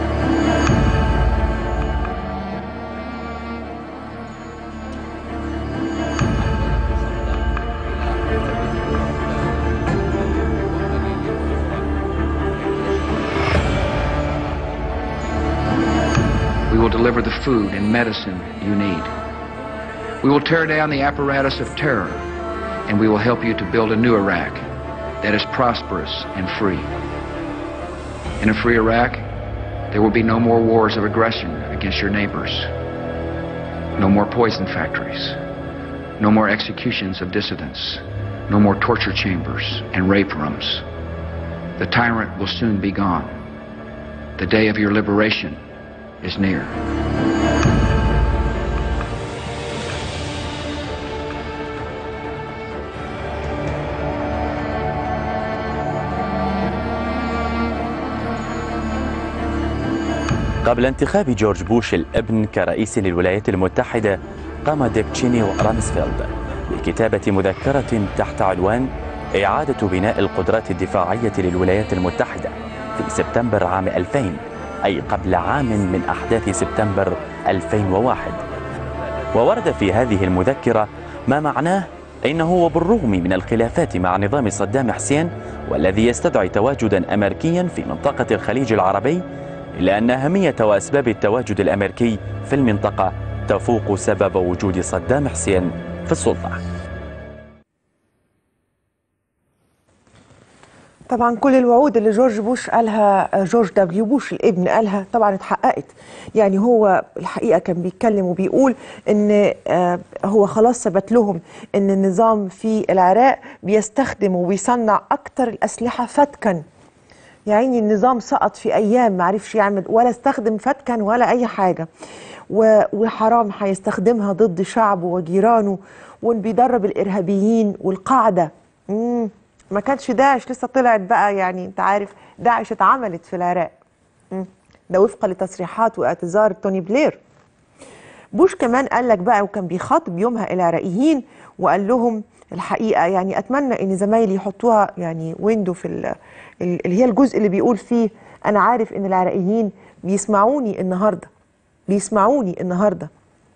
We will deliver the food and medicine you need. We will tear down the apparatus of terror, and we will help you to build a new Iraq that is prosperous and free. In a free Iraq, there will be no more wars of aggression against your neighbors, no more poison factories, no more executions of dissidents, no more torture chambers and rape rooms. The tyrant will soon be gone. The day of your liberation is near. قبل انتخاب جورج بوش الابن كرئيس للولايات المتحدة قام ديك تشيني رامسفيلد بكتابة مذكرة تحت عنوان إعادة بناء القدرات الدفاعية للولايات المتحدة في سبتمبر عام 2000 أي قبل عام من أحداث سبتمبر 2001 وورد في هذه المذكرة ما معناه إنه وبالرغم من الخلافات مع نظام صدام حسين والذي يستدعي تواجدا أمريكيا في منطقة الخليج العربي إلا أن أهمية وأسباب التواجد الأمريكي في المنطقة تفوق سبب وجود صدام حسين في السلطة طبعا كل الوعود اللي جورج بوش قالها جورج دبليو بوش الابن قالها طبعا اتحققت يعني هو الحقيقه كان بيتكلم وبيقول ان آه، هو خلاص ثبت لهم ان النظام في العراق بيستخدم وبيصنع اكتر الاسلحه فتكا يا عيني النظام سقط في ايام ما عرفش يعمل ولا استخدم فتكا ولا اي حاجه و- وحرام هيستخدمها ضد شعبه وجيرانه وان بيدرب الارهابيين والقاعده مم. ما كانش داعش لسه طلعت بقى يعني انت عارف داعش اتعملت في العراق مم. ده وفقا لتصريحات واعتذار توني بلير بوش كمان قال لك بقى وكان بيخاطب يومها العراقيين وقال لهم الحقيقه يعني اتمنى ان زمايلي يحطوها يعني ويندو في ال- ال- اللي هي الجزء اللي بيقول فيه انا عارف ان العراقيين بيسمعوني النهارده بيسمعوني النهارده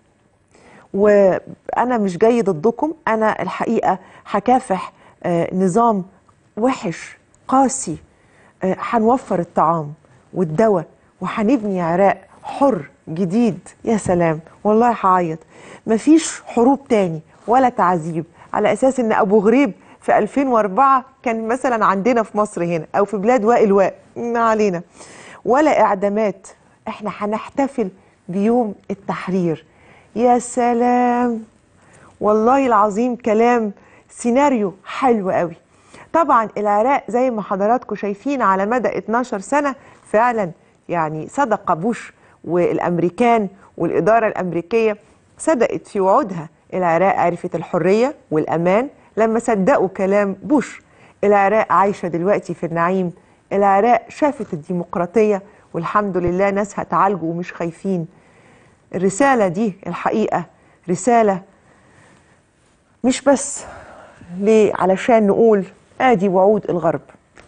وانا مش جاي ضدكم انا الحقيقه هكافح آه، نظام وحش قاسي آه، هنوفر الطعام والدواء وهنبني عراق حر جديد يا سلام والله هعيط مفيش حروب تاني ولا تعذيب على اساس ان ابو غريب في 2004 كان مثلا عندنا في مصر هنا او في بلاد وائل واء ما علينا ولا اعدامات احنا هنحتفل بيوم التحرير يا سلام والله العظيم كلام سيناريو حلو قوي طبعا العراق زي ما حضراتكم شايفين على مدى 12 سنة فعلا يعني صدق بوش والامريكان والاداره الامريكيه صدقت في وعودها العراق عرفت الحريه والامان لما صدقوا كلام بوش العراق عايشه دلوقتي في النعيم العراق شافت الديمقراطيه والحمد لله ناسها اتعالجوا ومش خايفين الرساله دي الحقيقه رساله مش بس ليه علشان نقول ادي وعود الغرب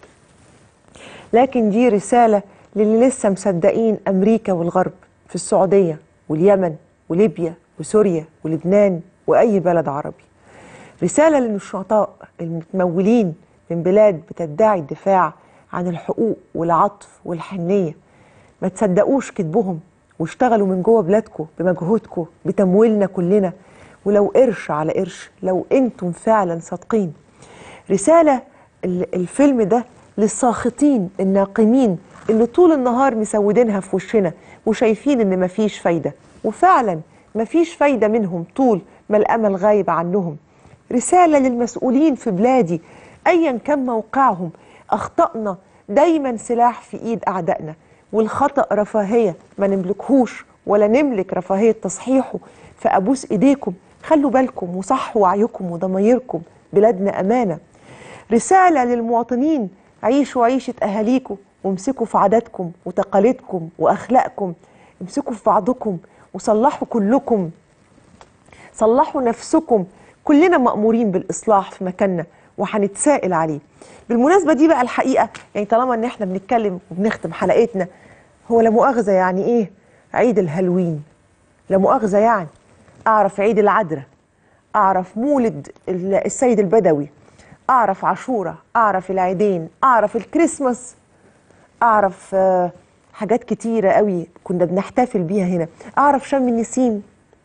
لكن دي رسالة للي لسه مصدقين أمريكا والغرب في السعودية واليمن وليبيا وسوريا ولبنان وأي بلد عربي رسالة للنشطاء المتمولين من بلاد بتدعي الدفاع عن الحقوق والعطف والحنية ما تصدقوش كذبهم واشتغلوا من جوه بلادكم بمجهودكم بتمويلنا كلنا ولو قرش على قرش لو انتم فعلا صادقين رسالة ال- الفيلم ده للساخطين الناقمين اللي طول النهار مسودينها في وشنا وشايفين ان مفيش فايدة وفعلا مفيش فايدة منهم طول ما الأمل غايب عنهم رسالة للمسؤولين في بلادي أيا كان موقعهم أخطأنا دايما سلاح في إيد أعدائنا والخطأ رفاهية ما نملكهوش ولا نملك رفاهية تصحيحه فأبوس إيديكم خلوا بالكم وصحوا وعيكم وضمايركم بلادنا أمانة رسالة للمواطنين عيشوا عيشة أهاليكم وامسكوا في عاداتكم وتقاليدكم وأخلاقكم امسكوا في بعضكم وصلحوا كلكم صلحوا نفسكم كلنا مأمورين بالإصلاح في مكاننا وهنتسائل عليه بالمناسبه دي بقى الحقيقه يعني طالما ان احنا بنتكلم وبنختم حلقتنا هو لا مؤاخذه يعني ايه عيد الهالوين لا مؤاخذه يعني اعرف عيد العذراء اعرف مولد ال- السيد البدوي اعرف عاشوره اعرف العيدين اعرف الكريسماس اعرف آه، حاجات كتيره قوي كنا بنحتفل بيها هنا اعرف شم النسيم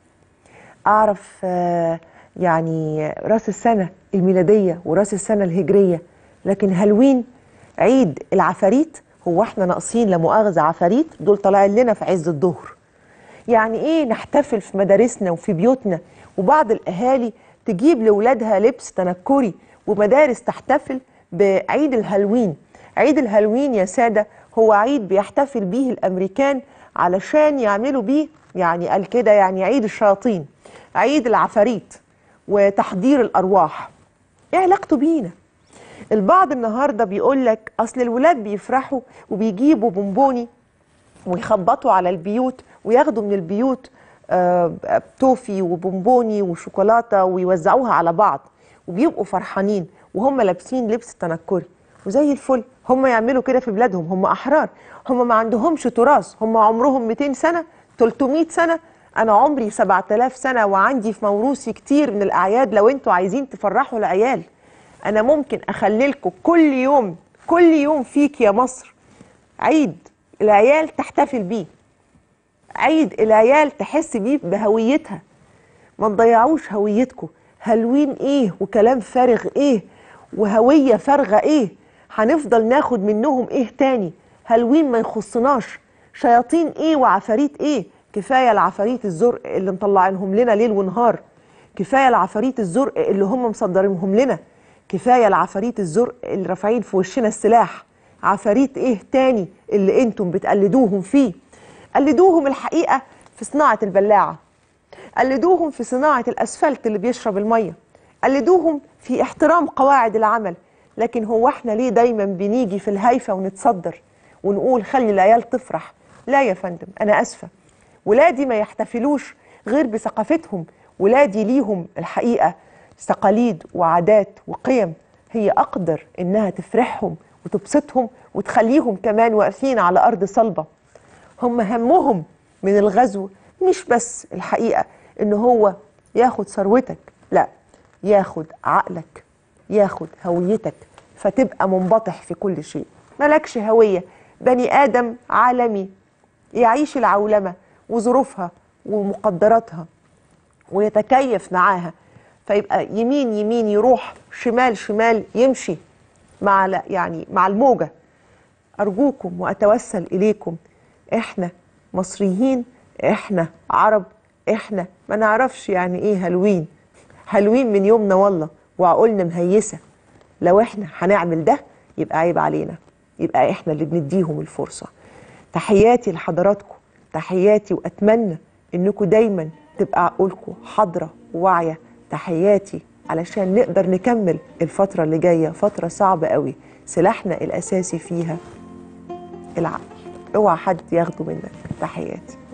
اعرف آه، يعني راس السنه الميلاديه وراس السنه الهجريه لكن هالوين عيد العفاريت هو احنا ناقصين لا مؤاخذه عفاريت دول طالعين لنا في عز الظهر يعني ايه نحتفل في مدارسنا وفي بيوتنا وبعض الاهالي تجيب لاولادها لبس تنكري ومدارس تحتفل بعيد الهالوين عيد الهالوين يا ساده هو عيد بيحتفل بيه الامريكان علشان يعملوا بيه يعني قال كده يعني عيد الشياطين عيد العفاريت وتحضير الارواح ايه علاقته بينا البعض النهارده بيقول لك اصل الولاد بيفرحوا وبيجيبوا بونبوني ويخبطوا على البيوت وياخدوا من البيوت آه، توفي وبونبوني وشوكولاته ويوزعوها على بعض وبيبقوا فرحانين وهم لابسين لبس تنكري وزي الفل هم يعملوا كده في بلادهم هم احرار هم ما عندهمش تراث هم عمرهم 200 سنه 300 سنه انا عمري 7000 سنه وعندي في موروثي كتير من الاعياد لو انتوا عايزين تفرحوا العيال انا ممكن اخليلكم كل يوم كل يوم فيك يا مصر عيد العيال تحتفل بيه عيد العيال تحس بيه بهويتها ما تضيعوش هويتكم هالوين ايه وكلام فارغ ايه وهوية فارغة ايه هنفضل ناخد منهم ايه تاني هالوين ما يخصناش شياطين ايه وعفاريت ايه كفاية العفاريت الزرق اللي مطلعينهم لنا ليل ونهار كفاية العفاريت الزرق اللي هم مصدرينهم لنا كفاية العفاريت الزرق اللي رافعين في وشنا السلاح عفاريت ايه تاني اللي انتم بتقلدوهم فيه قلدوهم الحقيقة في صناعة البلاعة قلدوهم في صناعة الأسفلت اللي بيشرب المية قلدوهم في احترام قواعد العمل لكن هو احنا ليه دايما بنيجي في الهايفة ونتصدر ونقول خلي العيال تفرح لا يا فندم أنا أسفة ولادي ما يحتفلوش غير بثقافتهم ولادي ليهم الحقيقة تقاليد وعادات وقيم هي أقدر إنها تفرحهم وتبسطهم وتخليهم كمان واقفين على أرض صلبة هم همهم من الغزو مش بس الحقيقة إن هو ياخد ثروتك لا ياخد عقلك ياخد هويتك فتبقى منبطح في كل شيء ملكش هوية بني آدم عالمي يعيش العولمة وظروفها ومقدراتها ويتكيف معاها فيبقى يمين يمين يروح شمال شمال يمشي مع لا- يعني مع الموجة أرجوكم وأتوسل إليكم إحنا مصريين إحنا عرب إحنا ما نعرفش يعني إيه هالوين هالوين من يومنا والله وعقولنا مهيسة لو إحنا هنعمل ده يبقى عيب علينا يبقى إحنا اللي بنديهم الفرصة تحياتي لحضراتكم تحياتي وأتمنى إنكم دايما تبقى عقولكم حاضرة وواعية تحياتي علشان نقدر نكمل الفترة اللي جاية فترة صعبة قوي سلاحنا الأساسي فيها العقل اوعى حد ياخده منك تحياتي